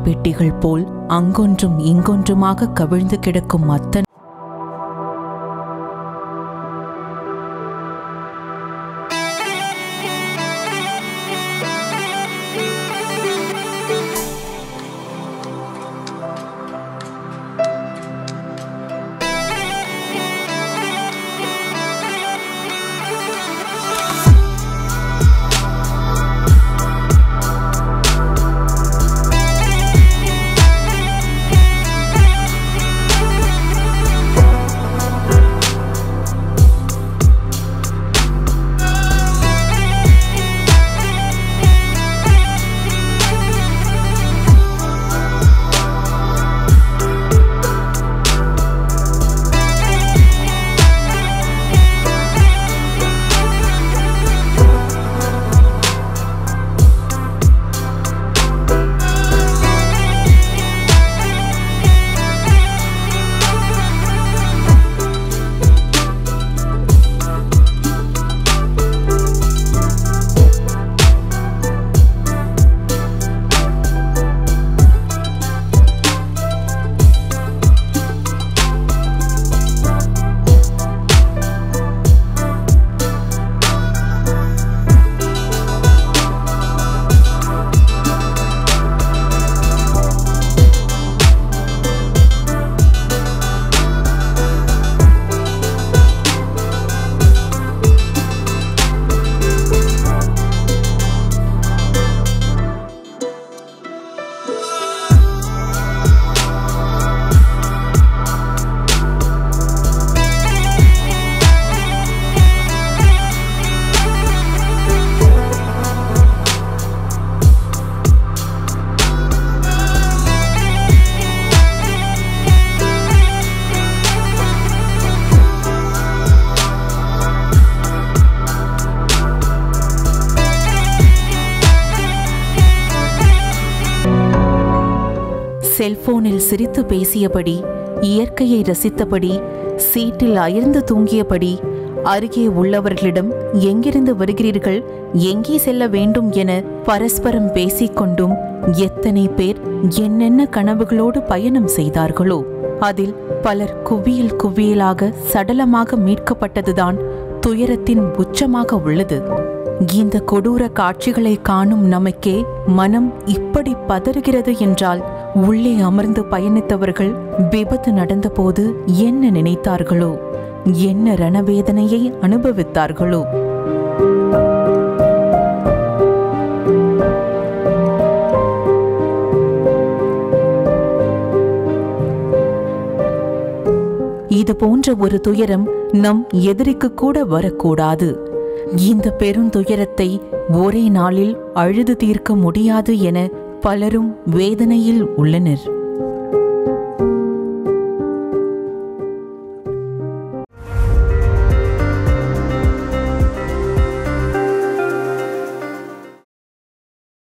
பெட்டிகள் போல் அங்கொன்றும் இங்கொன்றுமாக கவிழ்ந்து கிடக்கும் அத்தனை செல்போனில் சிரித்து பேசியபடி இயற்கையை ரசித்தபடி சீட்டில் அயர்ந்து தூங்கியபடி அருகே உள்ளவர்களிடம் எங்கிருந்து வருகிறீர்கள் எங்கே செல்ல வேண்டும் என பரஸ்பரம் பேசிக்கொண்டும் எத்தனை பேர் என்னென்ன கனவுகளோடு பயணம் செய்தார்களோ அதில் பலர் குவியல் குவியலாக சடலமாக மீட்கப்பட்டதுதான் துயரத்தின் உச்சமாக உள்ளது இந்த கொடூர காட்சிகளை காணும் நமக்கே மனம் இப்படி பதறுகிறது என்றால் உள்ளே அமர்ந்து பயணித்தவர்கள் விபத்து நடந்தபோது என்ன நினைத்தார்களோ என்ன ரணவேதனையை அனுபவித்தார்களோ இது போன்ற ஒரு துயரம் நம் எதிரிக்கு கூட வரக்கூடாது இந்த பெருந்துயரத்தை ஒரே நாளில் அழுது தீர்க்க முடியாது என பலரும் வேதனையில் உள்ளனர்